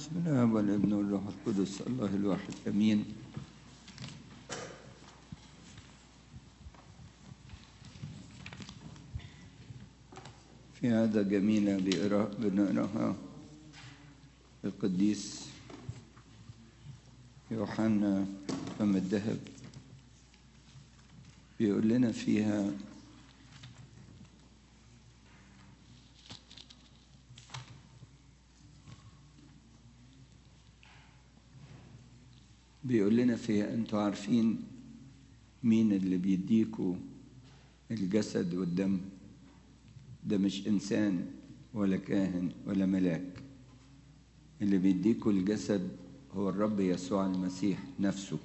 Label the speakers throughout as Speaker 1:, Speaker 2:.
Speaker 1: بسم الله والابن والروح القدس الله الواحد امين في عادة جميلة بقراء بنقراها القديس يوحنا فم الذهب بيقول لنا فيها بيقول لنا فيها انتوا عارفين مين اللي بيديكوا الجسد والدم ده مش انسان ولا كاهن ولا ملاك اللي بيديكوا الجسد هو الرب يسوع المسيح نفسه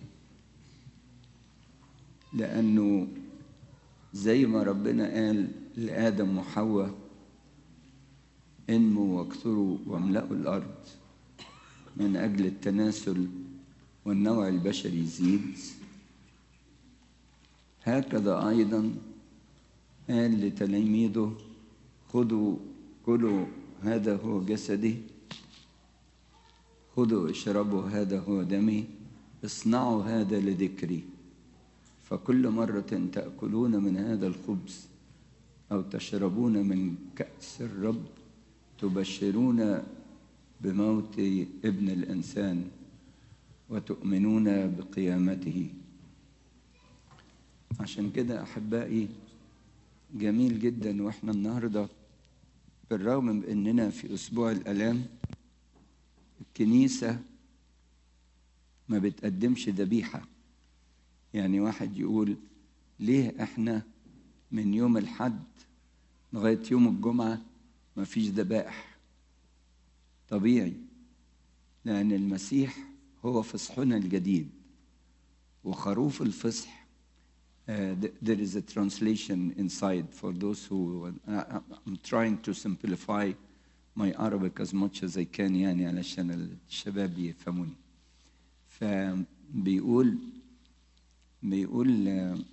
Speaker 1: لانه زي ما ربنا قال لادم وحواء انموا واكثروا واملأوا الارض من اجل التناسل والنوع البشري يزيد هكذا ايضا قال لتلاميذه خذوا كلوا هذا هو جسدي خذوا اشربوا هذا هو دمي اصنعوا هذا لذكري فكل مرة تأكلون من هذا الخبز أو تشربون من كأس الرب تبشرون بموت ابن الإنسان وتؤمنون بقيامته عشان كده أحبائي جميل جدا وإحنا النهاردة بالرغم من أننا في أسبوع الآلام الكنيسة ما بتقدمش ذبيحة يعني واحد يقول ليه احنا من يوم الحد لغاية يوم الجمعة ما فيش ذبائح طبيعي لأن المسيح هو فصحنا الجديد وخروف الفصح uh, there is a translation inside for those who uh, I'm trying to simplify my Arabic as much as I can يعني علشان الشباب يفهموني فبيقول بيقول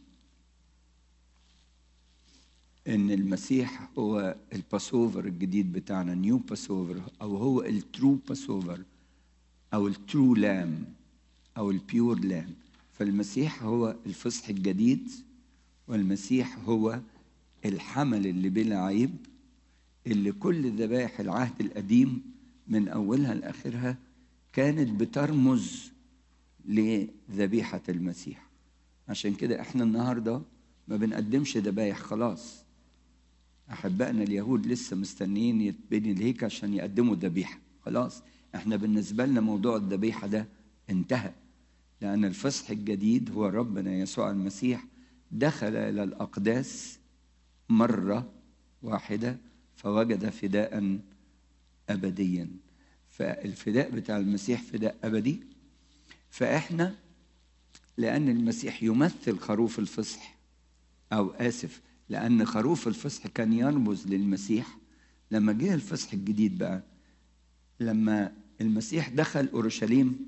Speaker 1: ان المسيح هو الباسوفر الجديد بتاعنا نيو باسوفر او هو الترو باسوفر او الترو لام او البيور لام فالمسيح هو الفصح الجديد والمسيح هو الحمل اللي بلا عيب اللي كل ذبائح العهد القديم من اولها لاخرها كانت بترمز لذبيحه المسيح عشان كده احنا النهارده ما بنقدمش ذبايح خلاص احبائنا اليهود لسه مستنيين يتبني الهيكل عشان يقدموا ذبيحه خلاص احنا بالنسبه لنا موضوع الذبيحه ده انتهى لان الفصح الجديد هو ربنا يسوع المسيح دخل الى الاقداس مره واحده فوجد فداء ابديا فالفداء بتاع المسيح فداء ابدي فاحنا لأن المسيح يمثل خروف الفصح أو آسف لأن خروف الفصح كان يرمز للمسيح لما جه الفصح الجديد بقى لما المسيح دخل أورشليم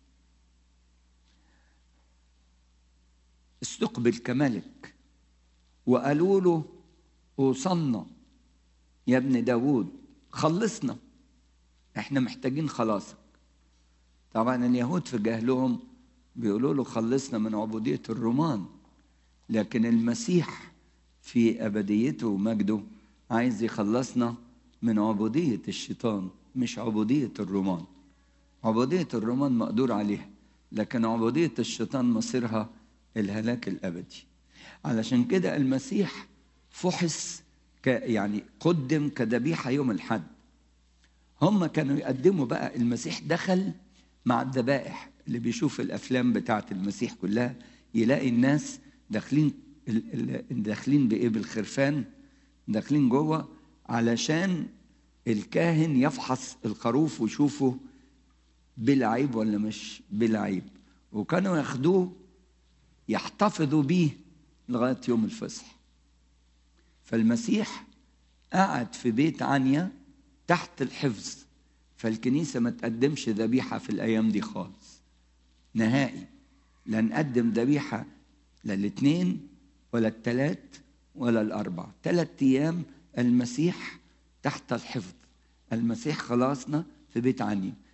Speaker 1: استقبل كملك وقالوا له وصلنا يا ابن داوود خلصنا احنا محتاجين خلاصك طبعا اليهود في جهلهم بيقولوا له خلصنا من عبودية الرومان لكن المسيح في أبديته ومجده عايز يخلصنا من عبودية الشيطان مش عبودية الرومان عبودية الرومان مقدور عليها لكن عبودية الشيطان مصيرها الهلاك الأبدي علشان كده المسيح فحص ك يعني قدم كذبيحة يوم الحد هم كانوا يقدموا بقى المسيح دخل مع الذبائح اللي بيشوف الافلام بتاعت المسيح كلها يلاقي الناس داخلين داخلين بايه بالخرفان داخلين جوه علشان الكاهن يفحص الخروف ويشوفه بلا عيب ولا مش بلا عيب وكانوا ياخدوه يحتفظوا بيه لغايه يوم الفصح فالمسيح قعد في بيت عنيا تحت الحفظ فالكنيسه ما تقدمش ذبيحه في الايام دي خالص نهائي لا نقدم ذبيحة للاثنين ولا الثلاث ولا الأربع ثلاث أيام المسيح تحت الحفظ المسيح خلاصنا في بيت عني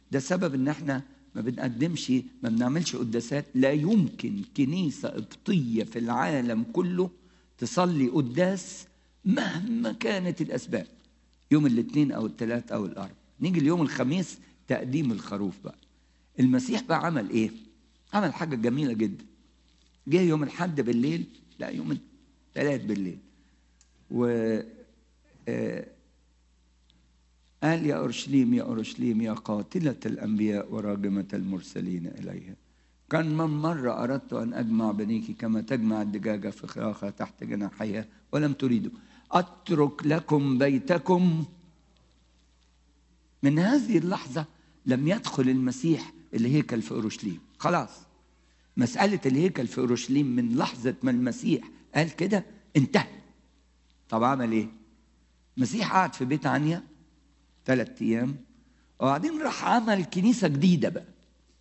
Speaker 1: ده سبب ان احنا ما بنقدمش ما بنعملش قداسات لا يمكن كنيسة قبطية في العالم كله تصلي قداس مهما كانت الأسباب يوم الاثنين أو الثلاث أو الأربع نيجي اليوم الخميس تقديم الخروف بقى المسيح بقى عمل إيه؟ عمل حاجة جميلة جدا جه يوم الحد بالليل لا يوم الثلاث بالليل و آه قال يا أورشليم يا أورشليم يا قاتلة الأنبياء وراجمة المرسلين إليها كان من مرة أردت أن أجمع بنيك كما تجمع الدجاجة في خراخة تحت جناحيها ولم تريدوا أترك لكم بيتكم من هذه اللحظة لم يدخل المسيح الهيكل في أورشليم خلاص مسألة الهيكل في أورشليم من لحظة ما المسيح قال كده انتهى طب عمل إيه؟ المسيح قعد في بيت عنيا ثلاث أيام وبعدين راح عمل كنيسة جديدة بقى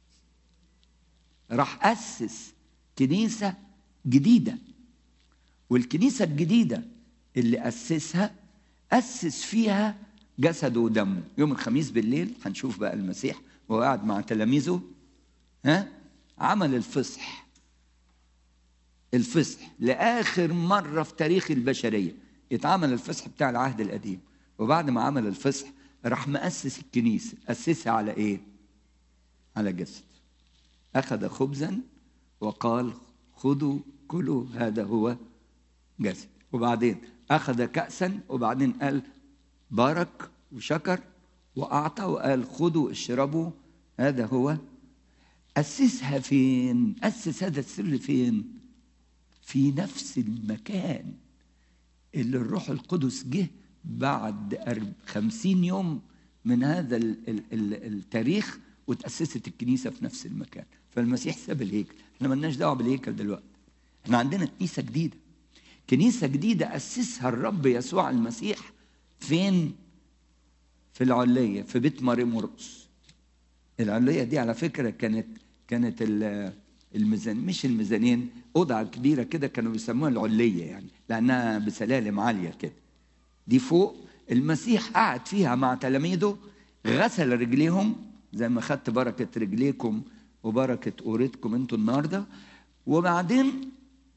Speaker 1: راح أسس كنيسة جديدة والكنيسة الجديدة اللي أسسها أسس فيها جسده ودمه يوم الخميس بالليل هنشوف بقى المسيح وهو قاعد مع تلاميذه ها عمل الفصح الفصح لآخر مرة في تاريخ البشرية يتعمل الفصح بتاع العهد القديم وبعد ما عمل الفصح راح مؤسس الكنيسة أسسها على إيه؟ على جسد أخذ خبزا وقال خذوا كلوا هذا هو جسد وبعدين أخذ كأسا وبعدين قال بارك وشكر وأعطى وقال خذوا اشربوا هذا هو أسسها فين؟ أسس هذا السر فين؟ في نفس المكان اللي الروح القدس جه بعد خمسين يوم من هذا التاريخ وتأسست الكنيسة في نفس المكان فالمسيح ساب الهيكل احنا ملناش دعوة بالهيكل دلوقتي احنا عندنا كنيسة جديدة كنيسة جديدة أسسها الرب يسوع المسيح فين في العلية في بيت مريم مرقس العلية دي على فكرة كانت كانت الميزان مش الميزانين أوضة كبيرة كده كانوا بيسموها العلية يعني لأنها بسلالم عالية كده دي فوق المسيح قعد فيها مع تلاميذه غسل رجليهم زي ما خدت بركة رجليكم وبركة قورتكم انتوا النهاردة وبعدين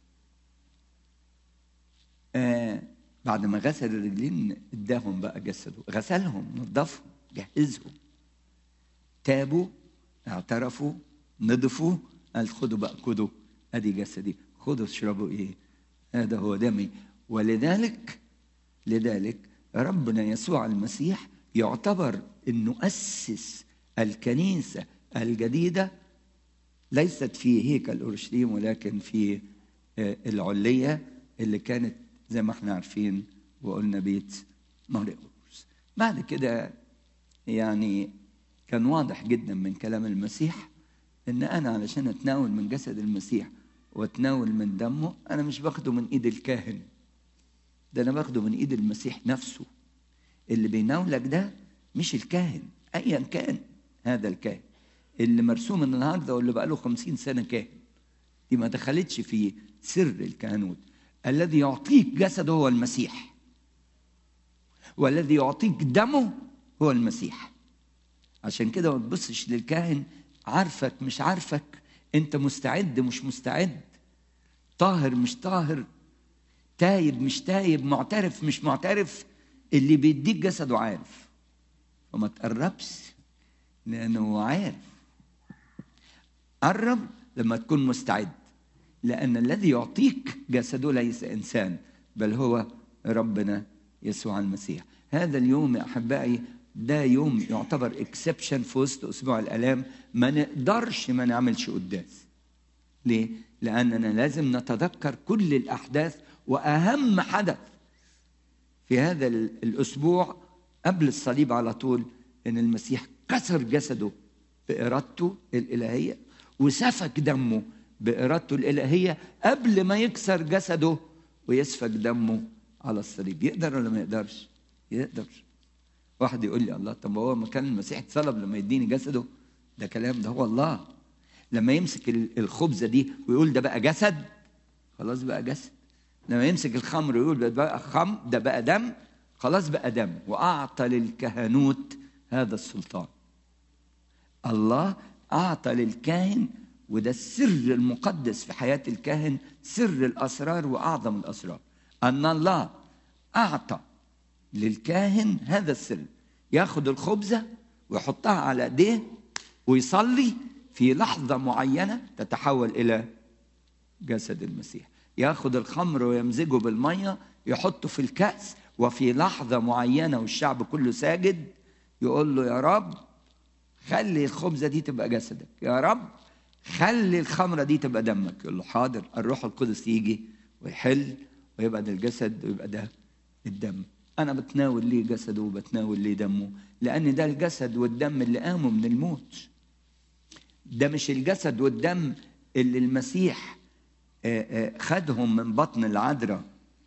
Speaker 1: آه بعد ما غسل الرجلين اداهم بقى جسده غسلهم نظفهم جهزهم تابوا اعترفوا نضفوا قال خدوا بقى خدوا ادي جسدي خدوا اشربوا ايه هذا هو دمي ولذلك لذلك ربنا يسوع المسيح يعتبر انه اسس الكنيسه الجديده ليست في هيكل اورشليم ولكن في العليه اللي كانت زي ما احنا عارفين وقلنا بيت مرقس بعد كده يعني كان واضح جدا من كلام المسيح ان انا علشان اتناول من جسد المسيح واتناول من دمه انا مش باخده من ايد الكاهن ده انا باخده من ايد المسيح نفسه اللي بيناولك ده مش الكاهن ايا كان هذا الكاهن اللي مرسوم النهارده واللي بقى له خمسين سنه كاهن دي ما دخلتش في سر الكهنوت الذي يعطيك جسده هو المسيح والذي يعطيك دمه هو المسيح عشان كده ما تبصش للكاهن عارفك مش عارفك انت مستعد مش مستعد طاهر مش طاهر تايب مش تايب معترف مش معترف اللي بيديك جسده عارف وما تقربش لانه عارف قرب لما تكون مستعد لان الذي يعطيك جسده ليس انسان بل هو ربنا يسوع المسيح هذا اليوم يا احبائي ده يوم يعتبر اكسبشن في وسط اسبوع الالام ما نقدرش ما نعملش قداس ليه لاننا لازم نتذكر كل الاحداث واهم حدث في هذا الاسبوع قبل الصليب على طول ان المسيح كسر جسده بارادته الالهيه وسفك دمه بارادته الالهيه قبل ما يكسر جسده ويسفك دمه على الصليب يقدر ولا ما يقدرش يقدر واحد يقول لي الله طب هو ما كان المسيح اتصلب لما يديني جسده ده كلام ده هو الله لما يمسك الخبزه دي ويقول ده بقى جسد خلاص بقى جسد لما يمسك الخمر ويقول ده بقى خم ده بقى دم خلاص بقى دم واعطى للكهنوت هذا السلطان الله أعطى للكاهن وده السر المقدس في حياة الكاهن سر الأسرار وأعظم الأسرار أن الله أعطى للكاهن هذا السر ياخد الخبزة ويحطها على ايديه ويصلي في لحظة معينة تتحول إلى جسد المسيح ياخد الخمر ويمزجه بالمية يحطه في الكأس وفي لحظة معينة والشعب كله ساجد يقول له يا رب خلي الخبزة دي تبقى جسدك يا رب خلي الخمرة دي تبقى دمك يقول له حاضر الروح القدس يجي ويحل ويبقى ده الجسد ويبقى ده الدم أنا بتناول ليه جسده وبتناول ليه دمه لأن ده الجسد والدم اللي قاموا من الموت ده مش الجسد والدم اللي المسيح خدهم من بطن العذراء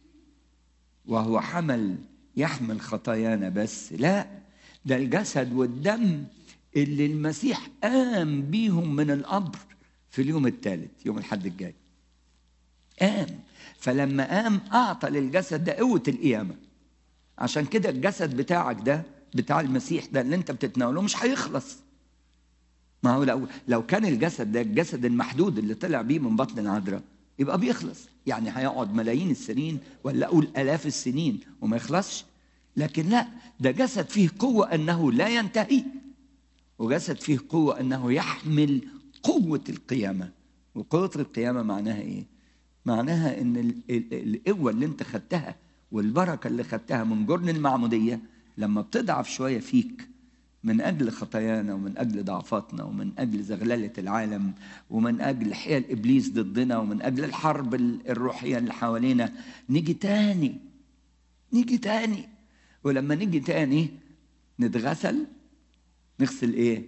Speaker 1: وهو حمل يحمل خطايانا بس لا ده الجسد والدم اللي المسيح قام بيهم من القبر في اليوم الثالث يوم الحد الجاي قام فلما قام اعطى للجسد ده قوه القيامه عشان كده الجسد بتاعك ده بتاع المسيح ده اللي انت بتتناوله مش هيخلص ما هو لو لو كان الجسد ده الجسد المحدود اللي طلع بيه من بطن العذراء يبقى بيخلص يعني هيقعد ملايين السنين ولا اقول الاف السنين وما يخلصش لكن لا ده جسد فيه قوه انه لا ينتهي وجسد فيه قوه انه يحمل قوه القيامه وقوه القيامه معناها ايه معناها ان القوه اللي انت خدتها والبركه اللي خدتها من جرن المعموديه لما بتضعف شويه فيك من اجل خطايانا ومن اجل ضعفاتنا ومن اجل زغلله العالم ومن اجل حيل ابليس ضدنا ومن اجل الحرب الروحيه اللي حوالينا نيجي تاني نيجي تاني ولما نيجي تاني نتغسل نغسل ايه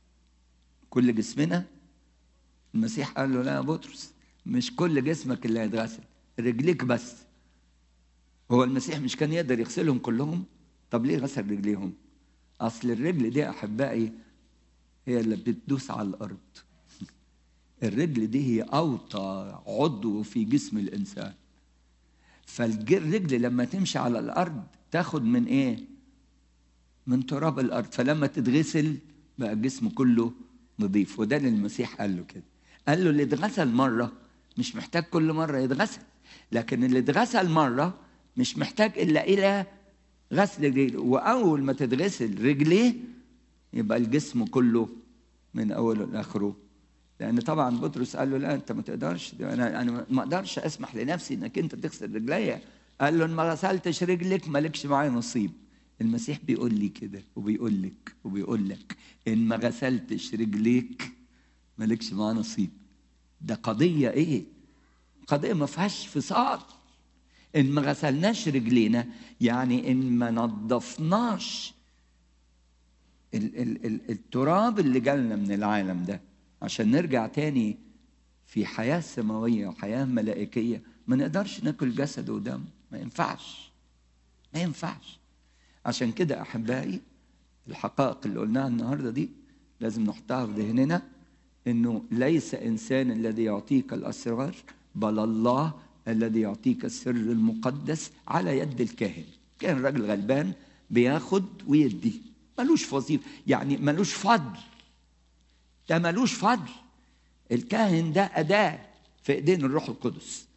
Speaker 1: كل جسمنا المسيح قال له لا يا بطرس مش كل جسمك اللي هيتغسل رجليك بس هو المسيح مش كان يقدر يغسلهم كلهم طب ليه غسل رجليهم اصل الرجل دي احبائي هي اللي بتدوس على الارض الرجل دي هي اوطى عضو في جسم الانسان فالرجل لما تمشي على الارض تاخد من ايه من تراب الارض فلما تتغسل بقى الجسم كله نظيف وده اللي المسيح قال له كده قال له اللي اتغسل مره مش محتاج كل مره يتغسل لكن اللي اتغسل مره مش محتاج الا الى غسل رجليه واول ما تتغسل رجليه يبقى الجسم كله من اوله لاخره لان طبعا بطرس قال له لا انت ما تقدرش انا انا ما اقدرش اسمح لنفسي انك انت تغسل رجليا قال له ان ما غسلتش رجلك مالكش معايا نصيب المسيح بيقول لي كده وبيقول لك وبيقول لك ان ما غسلتش رجليك مالكش معاه نصيب ده قضيه ايه قضيه ما فيهاش فصال ان ما غسلناش رجلينا يعني ان ما نظفناش ال ال ال التراب اللي جالنا من العالم ده عشان نرجع تاني في حياة سماوية وحياة ملائكية ما نقدرش ناكل جسد ودم ما ينفعش ما ينفعش عشان كده أحبائي الحقائق اللي قلناها النهاردة دي لازم نحطها في ذهننا إنه ليس إنسان الذي يعطيك الأسرار بل الله الذي يعطيك السر المقدس على يد الكاهن كان راجل غلبان بياخد ويدي ملوش وظيفة يعني ملوش فضل ده ملوش فضل الكاهن ده أداة في إيدين الروح القدس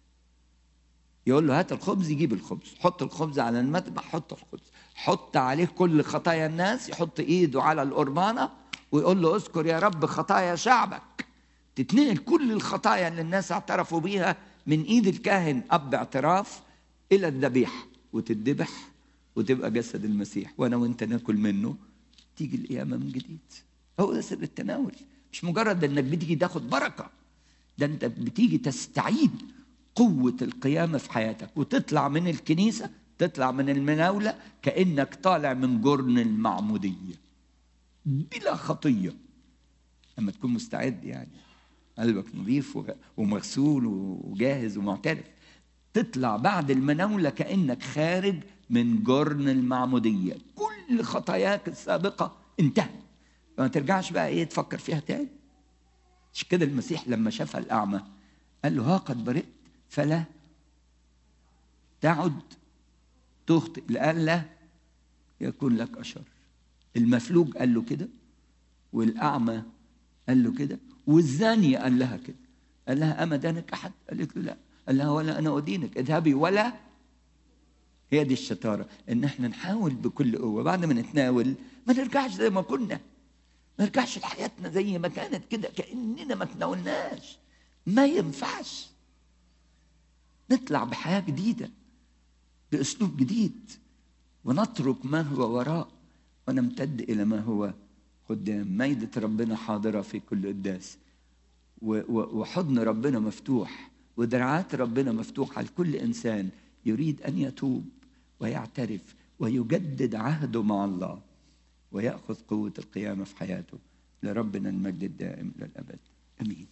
Speaker 1: يقول له هات الخبز يجيب الخبز حط الخبز على المذبح حط الخبز حط عليه كل خطايا الناس يحط ايده على القربانة ويقول له اذكر يا رب خطايا شعبك تتنقل كل الخطايا اللي الناس اعترفوا بيها من ايد الكاهن اب اعتراف الى الذبيحه وتتذبح وتبقى جسد المسيح وانا وانت ناكل منه تيجي القيامه من جديد هو ده سر التناول مش مجرد انك بتيجي تاخد بركه ده انت بتيجي تستعيد قوه القيامه في حياتك وتطلع من الكنيسه تطلع من المناوله كانك طالع من جرن المعموديه بلا خطيه لما تكون مستعد يعني قلبك نظيف ومغسول وجاهز ومعترف تطلع بعد المناولة كأنك خارج من جرن المعمودية كل خطاياك السابقة انتهت ما ترجعش بقى ايه تفكر فيها تاني مش كده المسيح لما شافها الأعمى قال له ها قد برئت فلا تعد تخطئ لئلا يكون لك أشر المفلوج قال له كده والأعمى قال له كده والزانية قال لها كده قال لها أما دانك أحد قالت له لا قال لها ولا أنا أدينك اذهبي ولا هي دي الشطارة إن إحنا نحاول بكل قوة بعد ما نتناول ما نرجعش زي ما كنا ما نرجعش لحياتنا زي ما كانت كده كأننا ما تناولناش ما ينفعش نطلع بحياة جديدة بأسلوب جديد ونترك ما هو وراء ونمتد إلى ما هو قدام ميدة ربنا حاضرة في كل قداس وحضن ربنا مفتوح ودرعات ربنا مفتوحة لكل إنسان يريد أن يتوب ويعترف ويجدد عهده مع الله ويأخذ قوة القيامة في حياته لربنا المجد الدائم للأبد أمين